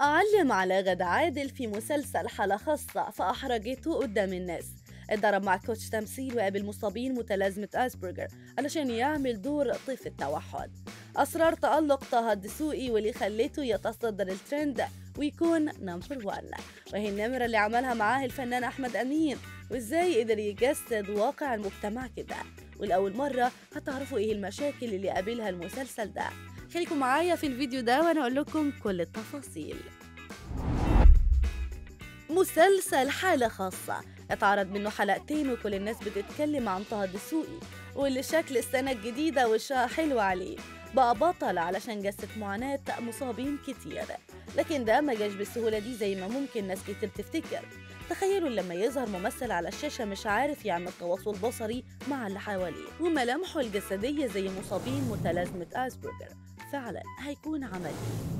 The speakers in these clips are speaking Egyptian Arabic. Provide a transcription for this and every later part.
علم على غادة عادل في مسلسل حالة خاصة فأحرجته قدام الناس اتدرب مع كوتش تمثيل وقابل مصابين متلازمة أسبرجر علشان يعمل دور طيف التوحد أسرار تألق طه الدسوقي واللي خليته يتصدر الترند ويكون نمبر 1 وهي النمرة اللي عملها معاه الفنان أحمد أمين وإزاي قدر يجسد واقع المجتمع كده ولأول مرة هتعرفوا إيه المشاكل اللي قابلها المسلسل ده خليكم معايا في الفيديو ده وأنا أقول لكم كل التفاصيل مسلسل حالة خاصة اتعرض منه حلقتين وكل الناس بتتكلم عن طه الدسوقي واللي شكل السنة الجديدة وشها حلو عليه بقى بطل علشان جسد معاناة مصابين كتير لكن ده ما جاش بالسهولة دي زي ما ممكن ناس كتير تفتكر تخيلوا لما يظهر ممثل على الشاشة مش عارف يعمل تواصل بصري مع اللي حواليه وملامحه الجسدية زي مصابين متلازمة أسبرجر فعلا هيكون عملي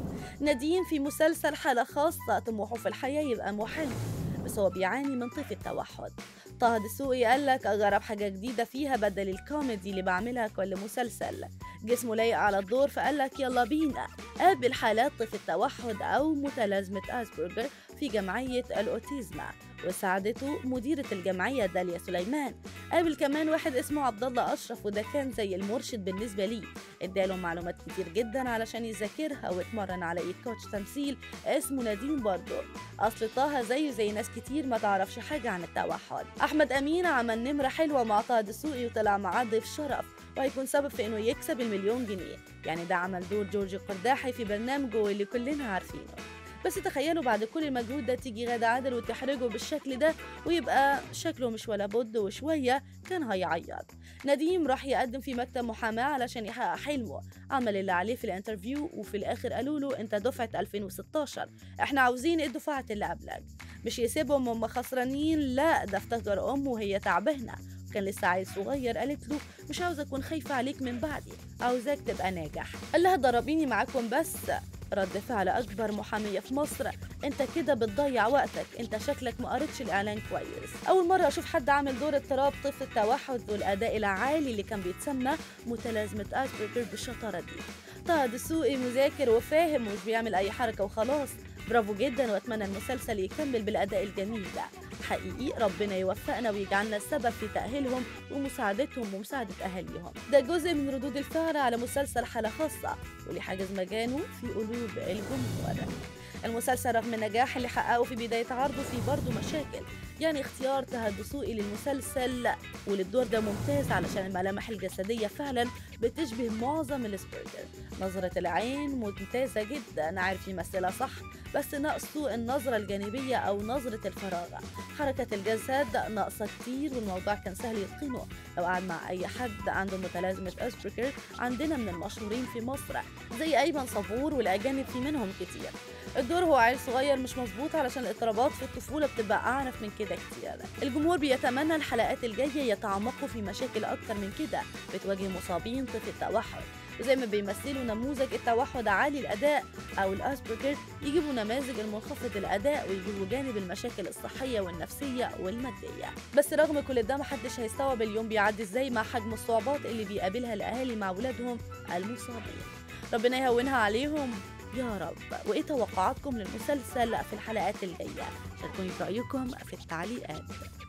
نديم في مسلسل حالة خاصة طموحه في الحياة يبقى محامي بس هو بيعاني من طيف التوحد طه دسوقي قال لك أجرب حاجة جديدة فيها بدل الكوميدي اللي بعملها كل مسلسل جسمه لايق على الدور فقال لك يلا بينا قابل حالات طيف التوحد أو متلازمة أسبرجر في جمعية الأوتيزما وساعدته مديرة الجمعية داليا سليمان قابل كمان واحد اسمه عبد الله أشرف وده كان زي المرشد بالنسبة ليه اداله معلومات كتير جدا علشان يذاكرها واتمرن على ايد كوتش تمثيل اسمه نديم برضه اصل طه زيه زي ناس كتير ما تعرفش حاجة عن التوحد احمد امين عمل نمرة حلوة مع طه دسوقي وطلع معاه ضيف شرف وهيكون سبب في انه يكسب المليون جنيه يعني ده عمل دور جورج قرداحي في برنامجه اللي كلنا عارفينه بس تخيلوا بعد كل المجهود ده تيجي غادة عادل وتحرجه بالشكل ده ويبقى شكله مش ولا بد وشوية كان هيعيط نديم راح يقدم في مكتب محاماة علشان يحقق حلمه عمل اللي عليه في الانترفيو وفي الآخر قالوا له أنت دفعة 2016 احنا عاوزين الدفعة اللي قبلك مش يسيبهم هم خسرانين لا ده افتكر أمه وهي تعبانة كان لسه عيل صغير قالت له مش عاوزة أكون خايفة عليك من بعدي عاوزاك تبقى ناجح قال لها ضربيني معاكم بس رد فعل أكبر محامية في مصر أنت كده بتضيع وقتك أنت شكلك ما قريتش الإعلان كويس أول مرة أشوف حد عامل دور اضطراب طفل التوحد والأداء العالي اللي كان بيتسمى متلازمة أسبرجر بالشطارة دي طه دسوقي مذاكر وفاهم ومش بيعمل أي حركة وخلاص برافو جدا واتمنى المسلسل يكمل بالاداء الجميل ده حقيقي ربنا يوفقنا ويجعلنا السبب في تاهيلهم ومساعدتهم ومساعده اهاليهم ده جزء من ردود الفعل على مسلسل حاله خاصه واللي حاجز مكانه في قلوب الجمهور المسلسل رغم النجاح اللي حققه في بداية عرضه فيه برضه مشاكل يعني اختيار طه الدسوقي للمسلسل وللدور ده ممتاز علشان الملامح الجسدية فعلا بتشبه معظم الاسبرجر نظرة العين ممتازة جدا عارف يمثلها صح بس ناقصه النظرة الجانبية أو نظرة الفراغ حركة الجسد ناقصة كتير والموضوع كان سهل يتقنه لو قعد مع أي حد عنده متلازمة أسبرجر عندنا من المشهورين في مصر زي أيمن صبور والأجانب في منهم كتير الدور هو عيل صغير مش مظبوط علشان الاضطرابات في الطفوله بتبقى اعنف من كده كتير الجمهور بيتمنى الحلقات الجايه يتعمقوا في مشاكل اكتر من كده بتواجه مصابين طفل التوحد وزي ما بيمثلوا نموذج التوحد عالي الاداء او الاسبرجر يجيبوا نماذج المنخفض الاداء ويجيبوا جانب المشاكل الصحيه والنفسيه والماديه بس رغم كل ده محدش هيستوعب اليوم بيعدي ازاي مع حجم الصعوبات اللي بيقابلها الاهالي مع اولادهم المصابين ربنا يهونها عليهم يا رب وايه توقعاتكم للمسلسل في الحلقات الجايه شاركوني برايكم في التعليقات